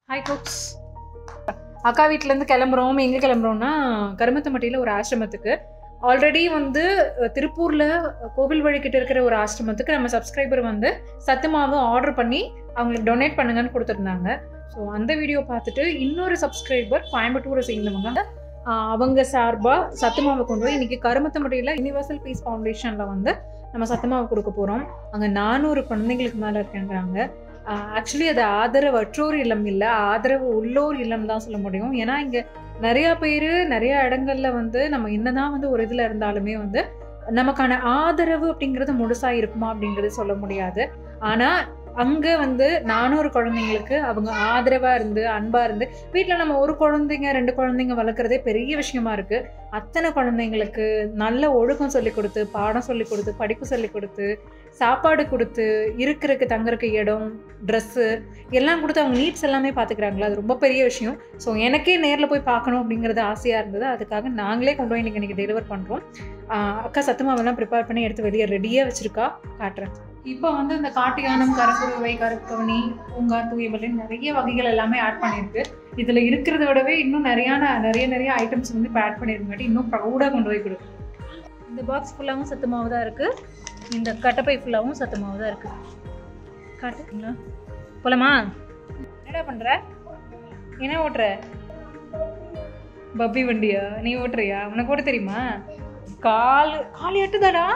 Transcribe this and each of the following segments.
hi cooks அக்கா வீட்டிலேருந்து கிளம்புறோம் எங்கே கிளம்புறோம்னா கருமத்தம்பட்டியில் ஒரு ஆசிரமத்துக்கு ஆல்ரெடி வந்து அஹ், திருப்பூர்ல அஹ், கோவில் வழிக்கிட்ட இருக்கிற ஒரு ஆசிரமத்துக்கு நம்ம சப்ஸ்கிரைபர் வந்து சத்து மாவு ஆர்டர் பண்ணி அவங்களுக்கு டொனேட் பண்ணுங்கன்னு கொடுத்துருந்தாங்க ஸோ அந்த வீடியோ பார்த்துட்டு இன்னொரு சப்ஸ்கிரைபர் கோயம்புத்தூரை சேர்ந்தவங்க ஆஹ், அவங்க சார்பாக சத்து மாவு கொண்டு போய் இன்னைக்கு கருமத்தம்பட்டியில் யுனிவர்சல் பீஸ் ஃபவுண்டேஷனில் வந்து நம்ம சத்து மாவு கொடுக்க போகிறோம் அங்கே நானூறு குழந்தைங்களுக்கு மேலே இருக்காங்கிறாங்க ஆக்சுவலி அது ஆதரவற்றோர் இல்லம் இல்லை ஆதரவு உள்ளோர் இல்லம் தான் சொல்ல முடியும் ஏன்னா இங்கே நிறைய பேர் நிறைய இடங்கள்ல வந்து நம்ம என்னதான் வந்து ஒரு இதில் இருந்தாலுமே வந்து நமக்கான ஆதரவு அப்படிங்கிறது முழுசா இருக்குமா அப்படிங்கிறது சொல்ல முடியாது ஆனால் அங்கே வந்து நானூறு குழந்தைங்களுக்கு அவங்க ஆதரவாக இருந்து அன்பாக இருந்து வீட்டில் நம்ம ஒரு குழந்தைங்க ரெண்டு குழந்தைங்க வளர்க்குறதே பெரிய விஷயமா இருக்கு அத்தனை குழந்தைங்களுக்கு நல்ல ஒழுக்கம் சொல்லி கொடுத்து பாடம் சொல்லி கொடுத்து படிப்பு சொல்லி கொடுத்து சாப்பாடு கொடுத்து இருக்கிறதுக்கு தங்குறதுக்கு இடம் ட்ரெஸ்ஸு எல்லாம் கொடுத்து அவங்க நீட்ஸ் எல்லாமே பார்த்துக்கிறாங்களா அது ரொம்ப பெரிய விஷயம் ஸோ எனக்கே நேரில் போய் பார்க்கணும் அப்படிங்கிறது ஆசையாக இருந்தது அதுக்காக நாங்களே கொண்டு போய் இன்றைக்கி இன்றைக்கி டெலிவர் பண்ணுறோம் அக்கா சத்துமாவெல்லாம் ப்ரிப்பேர் பண்ணி எடுத்து வெளியே ரெடியாக வச்சுருக்கா காட்டுறேன் இப்போ வந்து இந்த காட்டு யானம் கருங்குருவை கருக்கவனி பூங்கார் தூயவலின் நிறைய வகைகள் எல்லாமே ஆட் பண்ணியிருக்கு இதில் இருக்கிறத விடவே இன்னும் நிறையான நிறைய நிறைய ஐட்டம்ஸ் வந்து இப்போ ஆட் பண்ணியிருக்காட்டி இன்னும் ப்ரௌடாக கொண்டு போய் கொடுக்கும் இந்த பாக்ஸ் ஃபுல்லாகவும் சத்து மாவு தான் இருக்குது இந்த கட்டப்பை ஃபுல்லாகவும் சத்து மாவு தான் இருக்குது காட்டுங்களா போலாமா என்னடா பண்ணுற என்ன ஓட்டுற பப்பி வண்டியா நீ ஓட்டுறியா உனக்கு ஓட்ட தெரியுமா கால் கால் எட்டுதாடா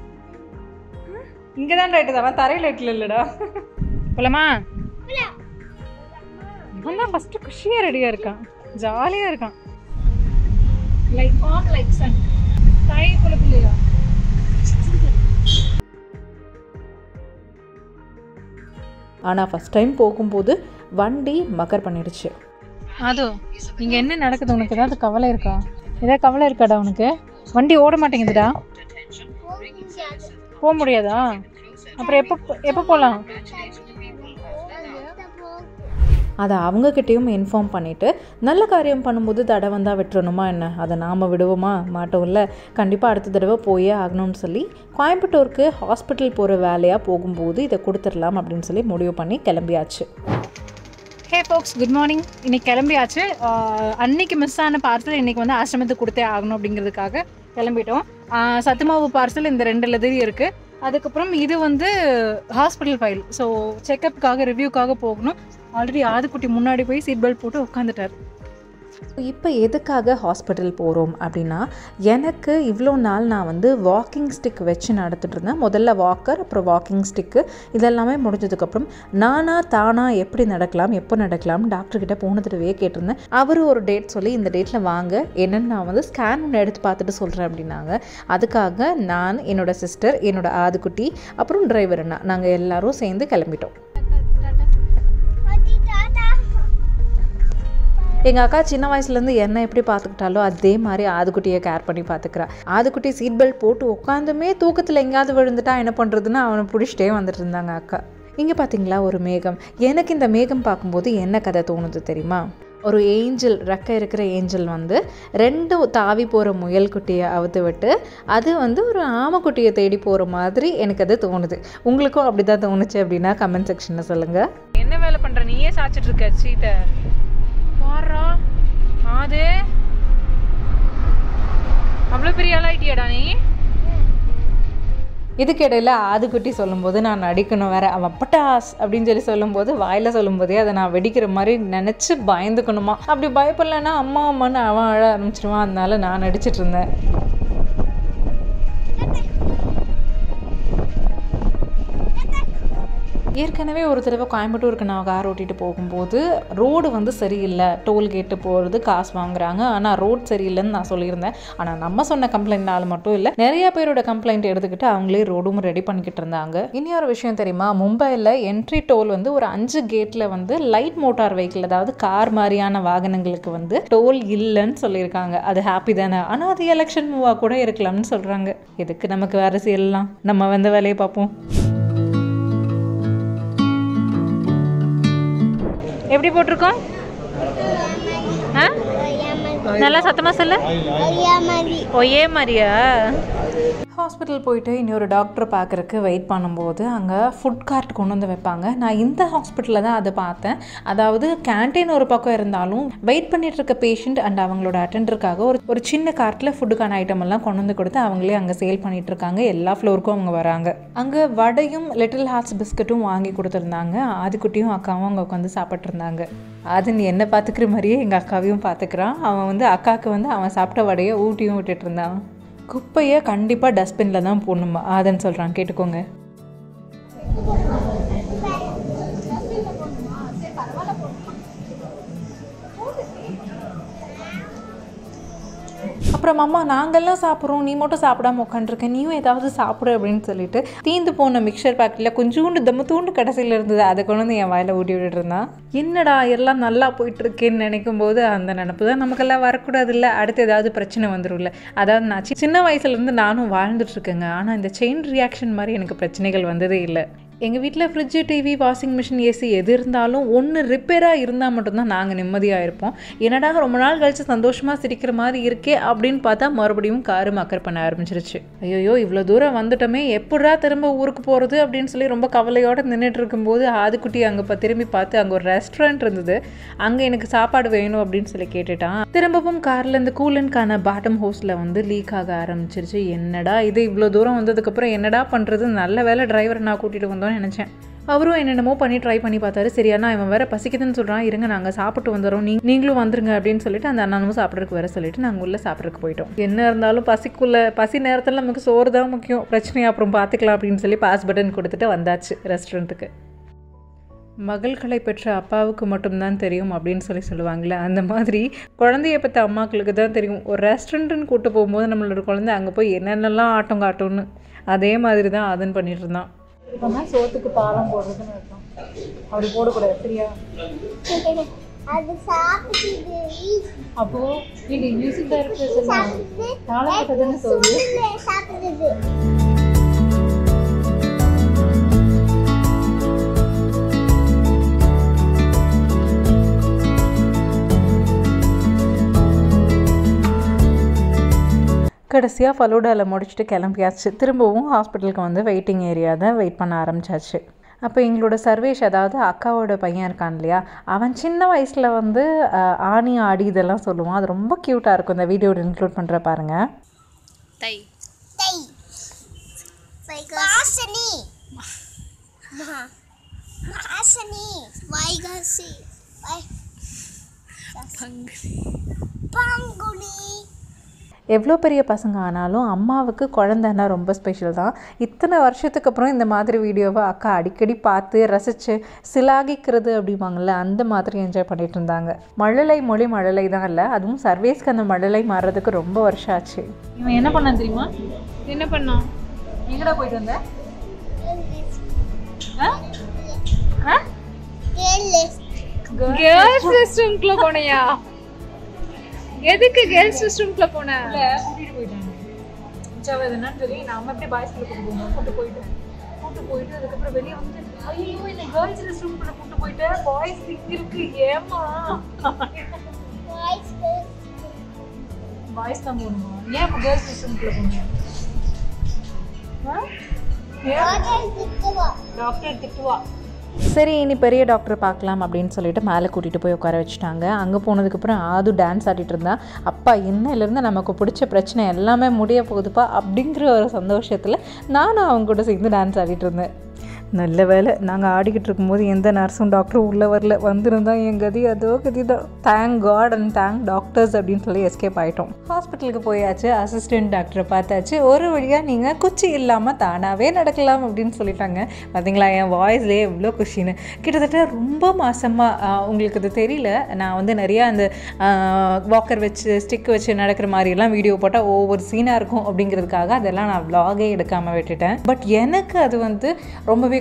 இங்கே தான் எட்டுதாடா தரையில் எட்டல இல்லைடா போலாமா இவன் தான் ஃபஸ்ட்டு குஷியாக ரெடியாக இருக்கான் ஜாலியாக இருக்கான் லைக் ஆன் லைக் சன் தாய் குழப்பில்லையா ஆனால் ஃபஸ்ட் டைம் போகும்போது வண்டி மக்கர் பண்ணிடுச்சு அதோ இங்கே என்ன நடக்குது உனக்கு ஏதாவது கவலை இருக்கா ஏதாவது கவலை இருக்காடா உனக்கு வண்டி ஓட மாட்டேங்குதுடா போக முடியாதா அப்புறம் எப்போ எப்போ போகலாம் அதை அவங்கக்கிட்டேயும் இன்ஃபார்ம் பண்ணிவிட்டு நல்ல காரியம் பண்ணும்போது தடை வந்தால் விட்டுறணுமா என்ன அதை நாம் விடுவோமா மாட்டோம்ல கண்டிப்பாக அடுத்த தடவை போயே ஆகணும்னு சொல்லி கோயம்புத்தூருக்கு ஹாஸ்பிட்டல் போகிற வேலையாக போகும்போது இதை கொடுத்துடலாம் அப்படின்னு சொல்லி முடிவு பண்ணி கிளம்பியாச்சு ஹே ஃபோக்ஸ் குட் மார்னிங் இன்னைக்கு கிளம்பியாச்சு ஆஹ் அன்னைக்கு மிஸ் ஆன பார்சல் இன்னைக்கு வந்து ஆசிரமத்துக்கு கொடுத்தே ஆகணும் அப்படிங்கிறதுக்காக கிளம்பிட்டோம் ஆஹ் சத்துமாவு பார்சல் இந்த ரெண்டு லெதரி இருக்குது அதுக்கப்புறம் இது வந்து ஹாஸ்பிட்டல் ஃபைல் ஸோ செக்கப்புக்காக ரிவ்யூக்காக போகணும் ஆல்ரெடி ஆதுக்குட்டி முன்னாடி போய் சீட் பெல்ட் போட்டு உட்காந்துட்டார் இப்போ எதுக்காக ஹாஸ்பிட்டல் போகிறோம் அப்படின்னா எனக்கு இவ்வளோ நாள் நான் வந்து வாக்கிங் ஸ்டிக் வச்சு நடத்திட்டு இருந்தேன் முதல்ல வாக்கர் அப்புறம் வாக்கிங் ஸ்டிக்கு இதெல்லாமே முடிஞ்சதுக்கப்புறம் நானா தானா எப்படி நடக்கலாம் எப்போ நடக்கலாம் டாக்டர்கிட்ட போன தடவையே கேட்டிருந்தேன் அவர் ஒரு டேட் சொல்லி இந்த டேட்டில் வாங்க என்னென்னு நான் வந்து ஸ்கேன் ஒன்று எடுத்து பார்த்துட்டு சொல்கிறேன் அப்படின்னாங்க அதுக்காக நான் என்னோட சிஸ்டர் என்னோட ஆதுக்குட்டி அப்புறம் டிரைவர் அண்ணா நாங்கள் எல்லாரும் சேர்ந்து கிளம்பிட்டோம் எங்கள் அக்கா சின்ன வயசுலேருந்து என்ன எப்படி பார்த்துக்கிட்டாலோ அதே மாதிரி ஆதுக்குட்டியை கேர் பண்ணி பார்த்துக்கிறா ஆதுக்குட்டி சீட் பெல்ட் போட்டு உட்காந்துமே தூக்கத்தில் எங்கேயாவது விழுந்துட்டா என்ன பண்ணுறதுன்னு அவனை பிடிச்சிட்டே வந்துட்டு இருந்தாங்க அக்கா இங்கே பார்த்தீங்களா ஒரு மேகம் எனக்கு இந்த மேகம் பார்க்கும்போது என்ன கதை தோணுது தெரியுமா ஒரு ஏஞ்சல் ரெக்கை இருக்கிற ஏஞ்சல் வந்து ரெண்டு தாவி போகிற முயல் குட்டியை அவுத்து விட்டு அது வந்து ஒரு ஆமைக்குட்டியை தேடி போகிற மாதிரி எனக்கு அது தோணுது உங்களுக்கும் அப்படி தான் தோணுச்சு அப்படின்னா கமெண்ட் செக்ஷனில் சொல்லுங்கள் என்ன வேலை பண்ற நீயே சாச்சிட்டு இருக்க சீட்டை பாரா ஆது அவ்வளோ பெரிய ஆளாயிட்டியாடா நீ இதுக்கிடையில் ஆதுக்குட்டி சொல்லும்போது நான் நடிக்கணும் வேற அவன் பட்டாஸ் அப்படின்னு சொல்லி சொல்லும்போது வாயில் சொல்லும்போதே அதை நான் வெடிக்கிற மாதிரி நினச்சி பயந்துக்கணுமா அப்படி பயப்படலைன்னா அம்மா அம்மான்னு அவன் அழ ஆரம்பிச்சிருவான் அதனால நான் நடிச்சிட்டு இருந்தேன் ஏற்கனவே ஒரு தடவை கோயம்புத்தூருக்கு நான் கார் ஓட்டிகிட்டு போகும்போது ரோடு வந்து சரியில்லை டோல்கேட்டு போகிறது காசு வாங்குறாங்க ஆனால் ரோட் சரியில்லைன்னு நான் சொல்லியிருந்தேன் ஆனால் நம்ம சொன்ன கம்ப்ளைண்ட்னால மட்டும் இல்லை நிறைய பேரோட கம்ப்ளைண்ட் எடுத்துக்கிட்டு அவங்களே ரோடும் ரெடி பண்ணிக்கிட்டு இருந்தாங்க இனி ஒரு விஷயம் தெரியுமா மும்பையில் என்ட்ரி டோல் வந்து ஒரு அஞ்சு கேட்டில் வந்து லைட் மோட்டார் வெஹிக்கிள் அதாவது கார் மாதிரியான வாகனங்களுக்கு வந்து டோல் இல்லைன்னு சொல்லியிருக்காங்க அது ஹாப்பி தானே ஆனால் அது எலெக்ஷன் மூவாக கூட இருக்கலாம்னு சொல்கிறாங்க எதுக்கு நமக்கு வேறு செய்யலாம் நம்ம வந்து வேலையை பார்ப்போம் எப்படி போட்டிருக்கோம் ஆ நல்லா சத்தமா சொல்லு ஒய்யே மாதிரியா ஹாஸ்பிட்டல் போயிட்டு இன்னொரு டாக்டர் பார்க்குறக்கு வெயிட் பண்ணும்போது அங்கே ஃபுட் கார்ட் கொண்டு வந்து வைப்பாங்க நான் இந்த ஹாஸ்பிட்டலில் தான் அதை பார்த்தேன் அதாவது கேன்டீன் ஒரு பக்கம் இருந்தாலும் வெயிட் பண்ணிட்டு இருக்க பேஷண்ட் அண்ட் அவங்களோட அட்டெண்டருக்காக ஒரு ஒரு சின்ன கார்ட்டில் ஃபுட்டுக்கான ஐட்டம் எல்லாம் கொண்டு வந்து கொடுத்து அவங்களே அங்கே சேல் பண்ணிட்டு இருக்காங்க எல்லா ஃப்ளோருக்கும் அவங்க வராங்க அங்கே வடையும் லிட்டில் ஹார்ட்ஸ் பிஸ்கட்டும் வாங்கி கொடுத்துருந்தாங்க ஆதிக்குட்டியும் அக்காவும் அங்கே உட்காந்து சாப்பிட்டு இருந்தாங்க அது நீ என்ன பார்த்துக்கிற மாதிரியே எங்கள் அக்காவையும் பார்த்துக்கிறான் அவன் வந்து அக்காவுக்கு வந்து அவன் சாப்பிட்ட வடையை ஊட்டியும் விட்டுட்டு இருந்தான் குப்பையை கண்டிப்பாக டஸ்ட்பினில் தான் போடணுமா ஆதன் சொல்கிறான் கேட்டுக்கோங்க அப்புறம் அம்மா நாங்கள்லாம் சாப்பிட்றோம் நீ மட்டும் சாப்பிடாம உட்காந்துருக்க நீயும் ஏதாவது சாப்பிடு அப்படின்னு சொல்லிட்டு தீந்து போன மிக்சர் பேக்கெட்டில் கொஞ்சோண்டு தம்ம தூண்டு கடைசியில் இருந்தது அதை கொண்டு வந்து என் வாயில் ஊட்டி விட்டுட்டு இருந்தான் என்னடா எல்லாம் நல்லா போயிட்டு இருக்கேன்னு நினைக்கும் போது அந்த நினப்பு தான் நமக்கெல்லாம் வரக்கூடாது இல்லை அடுத்து ஏதாவது பிரச்சனை வந்துடும்ல அதாவது நான் சி- சின்ன வயசுலேருந்து நானும் வாழ்ந்துட்டு இருக்கேங்க ஆனால் இந்த செயின் ரியாக்ஷன் மாதிரி எனக்கு பிரச்சனைகள் வந்ததே இல்லை எங்கள் வீட்டில் fridge TV washing machine AC எது இருந்தாலும் ஒன்று ரிப்பேராக இருந்தால் மட்டும்தான் நாங்கள் நிம்மதியாக இருப்போம் என்னடா ரொம்ப நாள் கழிச்சு சந்தோஷமாக சிரிக்கிற மாதிரி இருக்கே அப்படின்னு பார்த்தா மறுபடியும் காரு மக்கர் பண்ண ஆரம்பிச்சிருச்சு ஐயோ இவ்வளோ தூரம் வந்துட்டோமே எப்படா திரும்ப ஊருக்கு போகிறது அப்படின்னு சொல்லி ரொம்ப கவலையோடு நின்றுட்டு இருக்கும்போது ஆதுக்குட்டி அங்கே இப்போ திரும்பி பார்த்து அங்கே ஒரு ரெஸ்டாரண்ட் இருந்தது அங்கே எனக்கு சாப்பாடு வேணும் அப்படின்னு சொல்லி கேட்டுட்டான் திரும்பவும் காரில் இந்த கூலனுக்கான பாட்டம் ஹோஸில் வந்து லீக் ஆக ஆரம்பிச்சிருச்சு என்னடா இது இவ்வளோ தூரம் வந்ததுக்கப்புறம் என்னடா பண்ணுறது நல்ல வேலை டிரைவரை நான் கூட்டிகிட்டு வந்தோன்னு நினச்சேன் அவரும் என்னென்னமோ பண்ணி ட்ரை பண்ணி பார்த்தாரு சரி அண்ணா இவன் வேற பசிக்குதுன்னு சொல்கிறான் இருங்க நாங்கள் சாப்பிட்டு வந்துடுறோம் நீ நீங்களும் வந்துருங்க அப்படின்னு சொல்லிட்டு அந்த அண்ணனும் சாப்பிட்றதுக்கு வர சொல்லிட்டு நாங்கள் உள்ளே சாப்பிட்றதுக்கு போயிட்டோம் என்ன இருந்தாலும் பசிக்குள்ள பசி நேரத்தில் நமக்கு சோறு தான் முக்கியம் பிரச்சனையை அப்புறம் பார்த்துக்கலாம் அப்படின்னு சொல்லி பாஸ் பட்டன் கொடுத்துட்டு வந்தாச்சு ரெஸ்டாரண்ட்டுக்கு மகள்களை பெற்ற அப்பாவுக்கு மட்டும்தான் தெரியும் அப்படின்னு சொல்லி சொல்லுவாங்கள்ல அந்த மாதிரி குழந்தைய பெற்ற அம்மாக்களுக்கு தான் தெரியும் ஒரு ரெஸ்டாரண்ட்டுன்னு கூட்டு போகும்போது நம்மளோட குழந்தை அங்கே போய் என்னென்னலாம் ஆட்டம் காட்டும்னு அதே மாதிரி தான் அதன் பண்ணிட்டு இருந்தான் இப்போனா சோத்துக்கு பாலம் போடுறதுன்னு அர்த்தம் அப்படி போடக்கூடாது சரியா அது சாப்பிட்டு அப்போ நீங்க மியூசிக் டைரக்டர் சொல்லலாம் சாப்பிட்டு தாளம் தானே சொல்லுது சாப்பிடுது கடைசியாக ஃபலூடாவில் முடிச்சுட்டு கிளம்பியாச்சு திரும்பவும் ஹாஸ்பிட்டலுக்கு வந்து வெயிட்டிங் ஏரியா தான் வெயிட் பண்ண ஆரம்பிச்சாச்சு அப்போ எங்களோட சர்வேஷ் அதாவது அக்காவோட பையன் இருக்கான் இல்லையா அவன் சின்ன வயசில் வந்து அஹ், ஆணி ஆடி இதெல்லாம் சொல்லுவான் அது ரொம்ப க்யூட்டாக இருக்கும் இந்த வீடியோவில் இன்க்ளூட் பண்ணுற பாருங்க தை வாசனி வாசனி வைகாசி பங்குனி எவ்வளோ பெரிய பசங்க ஆனாலும் அம்மாவுக்கு குழந்தைன்னா ரொம்ப ஸ்பெஷல் தான் இத்தனை வருஷத்துக்கு அப்புறம் இந்த மாதிரி வீடியோவை அக்கா அடிக்கடி பார்த்து ரசித்து சிலாகிக்கிறது அப்படிம்பாங்கள்ல அந்த மாதிரி என்ஜாய் பண்ணிட்டு இருந்தாங்க மழலை மொழி மழலை தான் இல்லை அதுவும் சர்வேஸ்க்கு அந்த மழலை மாறுறதுக்கு ரொம்ப வருஷம் ஆச்சு இவன் என்ன பண்ணான் தெரியுமா என்ன பண்ணோம் எங்கடா போயிட்டு வந்த கேர்ள்ஸ் ரெஸ்ட் ரூம்க்குள்ள போனையா எதுக்கு கேர்ள்ஸ் ரெஸ்ட் ரூம்க்குள்ள போன கூட்டிட்டு போயிட்டாங்க ஜாவத் என்னன்னு சொல்லி நாம எப்படி பாய்ஸ் ஸ்கூலுக்கு கூட்டு போகணும் கூட்டு போயிட்டேன் கூட்டு போயிட்டு அதுக்கப்புறம் வெளியே வந்து ஐயோ இந்த கேர்ள்ஸ் ரெஸ்ட் ரூம்குள்ள கூட்டு போயிட்டு பாய்ஸ் இங்க இருக்கு ஏமா பாய்ஸ் தான் போகணுமா ஏன் இப்போ கேர்ள்ஸ் ரெஸ்ட் ரூம்குள்ள போகணும் டாக்டர் திட்டுவா சரி இனி பெரிய டாக்டர் பார்க்கலாம் அப்படின்னு சொல்லிட்டு மேலே கூட்டிகிட்டு போய் உட்கார வச்சுட்டாங்க அங்கே போனதுக்கப்புறம் ஆது டான்ஸ் ஆடிட்டு இருந்தா அப்பா இன்னையிலேருந்து நமக்கு பிடிச்ச பிரச்சனை எல்லாமே முடிய போகுதுப்பா அப்படிங்கிற ஒரு சந்தோஷத்தில் நானும் அவங்க கூட சேர்ந்து டான்ஸ் ஆடிட்டு இருந்தேன் நல்ல வேலை நாங்கள் ஆடிக்கிட்டு இருக்கும்போது எந்த நர்ஸும் டாக்டரும் உள்ளே வரல வந்திருந்தா என் கதி அதோ கதி தான் thank God and thank doctors அப்படின்னு சொல்லி எஸ்கேப் ஆகிட்டோம் ஹாஸ்பிட்டலுக்கு போயாச்சு அசிஸ்டன்ட் டாக்டரை பார்த்தாச்சு ஒரு வழியாக நீங்கள் குச்சி இல்லாமல் தானாகவே நடக்கலாம் அப்படின்னு சொல்லிட்டாங்க பார்த்தீங்களா என் வாய்ஸ்லேயே எவ்வளோ குஷின்னு கிட்டத்தட்ட ரொம்ப மாசமாக உங்களுக்கு இது தெரியல நான் வந்து நிறையா அந்த வாக்கர் வச்சு ஸ்டிக் வச்சு நடக்கிற மாதிரிலாம் வீடியோ போட்டால் ஒவ்வொரு சீனாக இருக்கும் அப்படிங்கிறதுக்காக அதெல்லாம் நான் vlog-ஏ எடுக்காமல் விட்டுட்டேன் பட் எனக்கு அது வந்து ரொம்பவே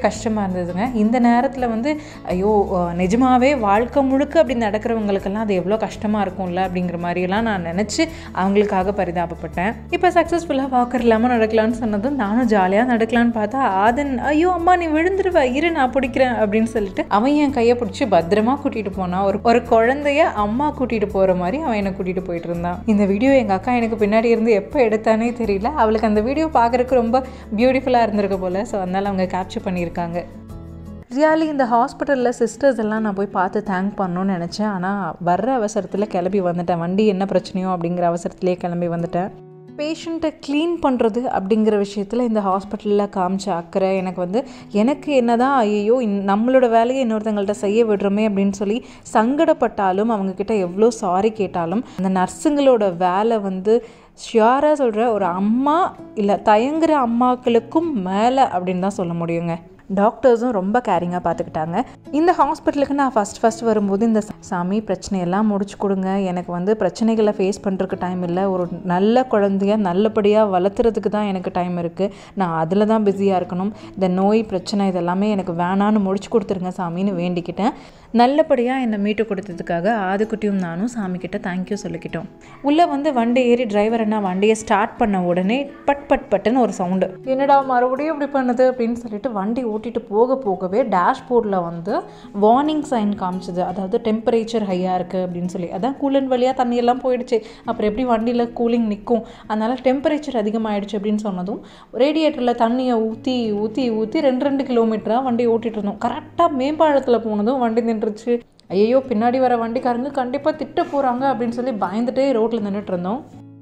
கஷ்டமாக இருந்ததுங்க இந்த நேரத்தில் வந்து ஐயோ அஹ், நிஜமாவே வாழ்க்கை முழுக்க அப்படி நடக்கிறவங்களுக்கெல்லாம் அது எவ்வளோ கஷ்டமாக இருக்கும்ல அப்படிங்கிற மாதிரியெல்லாம் நான் நினச்சி அவங்களுக்காக பரிதாபப்பட்டேன் இப்போ சக்ஸஸ்ஃபுல்லாக வாக்கர் இல்லாமல் நடக்கலான்னு சொன்னதும் நானும் ஜாலியாக நடக்கலான்னு பார்த்தா ஆதன் ஐயோ அம்மா நீ விழுந்துருவ இரு நான் பிடிக்கிறேன் அப்படின்னு சொல்லிட்டு அவன் என் கையை பிடிச்சி பத்திரமா கூட்டிகிட்டு போனான் ஒரு ஒரு குழந்தைய அம்மா கூட்டிகிட்டு போகிற மாதிரி அவன் என்னை கூட்டிகிட்டு போயிட்டு இருந்தான் இந்த வீடியோ எங்கள் அக்கா எனக்கு பின்னாடி இருந்து எப்போ எடுத்தானே தெரியல அவளுக்கு அந்த வீடியோ பார்க்குறதுக்கு ரொம்ப பியூட்டிஃபுல்லாக இருந்திருக்க போல் ஸோ அதனால் அவங்க கேப்சர் பண்ணியிருக்காங்க ரியாலி இந்த ஹாஸ்பிட்டலில் சிஸ்டர்ஸ் எல்லாம் நான் போய் பார்த்து தேங்க் பண்ணணும்னு நினச்சேன் ஆனால் வர்ற அவசரத்தில் கிளம்பி வந்துட்டேன் வண்டி என்ன பிரச்சனையோ அப்படிங்கிற அவசரத்துலேயே கிளம்பி வந்துட்டேன் பேஷண்ட்டை க்ளீன் பண்ணுறது அப்படிங்கிற விஷயத்தில் இந்த ஹாஸ்பிட்டலில் காமிச்ச அக்கறை எனக்கு வந்து எனக்கு என்னதான் ஐயோ நம்மளோட வேலையை இன்னொருத்தங்கள்ட்ட செய்ய விடுறோமே அப்படின்னு சொல்லி சங்கடப்பட்டாலும் அவங்கக்கிட்ட எவ்வளோ சாரி கேட்டாலும் அந்த நர்ஸுங்களோட வேலை வந்து ஷியாராக சொல்கிற ஒரு அம்மா இல்லை தயங்குற அம்மாக்களுக்கும் மேலே அப்படின்னு தான் சொல்ல முடியுங்க டாக்டர்ஸும் ரொம்ப கேரிங்காக பார்த்துக்கிட்டாங்க இந்த ஹாஸ்பிட்டலுக்கு நான் ஃபஸ்ட் ஃபஸ்ட் வரும்போது இந்த சாமி பிரச்சனையெல்லாம் முடிச்சு கொடுங்க எனக்கு வந்து பிரச்சனைகளை ஃபேஸ் பண்ணுறதுக்கு டைம் இல்லை ஒரு நல்ல குழந்தைய நல்லபடியாக வளர்த்துறதுக்கு தான் எனக்கு டைம் இருக்குது நான் அதில் தான் பிஸியாக இருக்கணும் இந்த நோய் பிரச்சனை இதெல்லாமே எனக்கு வேணான்னு முடிச்சு கொடுத்துருங்க சாமின்னு வேண்டிக்கிட்டேன் நல்லபடியாக என்னை மீட்டு கொடுத்ததுக்காக ஆதுக்குட்டியும் நானும் சாமிக்கிட்ட தேங்க்யூ சொல்லிக்கிட்டோம் உள்ளே வந்து வண்டி ஏறி டிரைவர் என்ன வண்டியை ஸ்டார்ட் பண்ண உடனே பட் பட் பட்டுன்னு ஒரு சவுண்டு என்னடா மறுபடியும் இப்படி பண்ணுது அப்படின்னு சொல்லிட்டு வண்டி ஓட்டிட்டு போக போகவே டேஷ்போர்டில் வந்து வார்னிங் சைன் காமிச்சது அதாவது டெம்பரேச்சர் ஹையாக இருக்குது அப்படின்னு சொல்லி அதான் கூலன் வழியாக தண்ணியெல்லாம் போயிடுச்சு அப்புறம் எப்படி வண்டியில் கூலிங் நிற்கும் அதனால் டெம்பரேச்சர் அதிகமாகிடுச்சு அப்படின்னு சொன்னதும் ரேடியேட்டரில் தண்ணியை ஊற்றி ஊற்றி ஊற்றி ரெண்டு ரெண்டு கிலோமீட்டராக வண்டி ஓட்டிகிட்டு இருந்தோம் கரெக்டாக மேம்பாலத்தில் போனதும் வண்டி நின்றுச்சு ஐயோ பின்னாடி வர வண்டிக்காரங்க கண்டிப்பாக திட்ட போகிறாங்க அப்படின்னு சொல்லி பயந்துட்டே ரோட்டில் நின்றுட்டு இருந்தோம்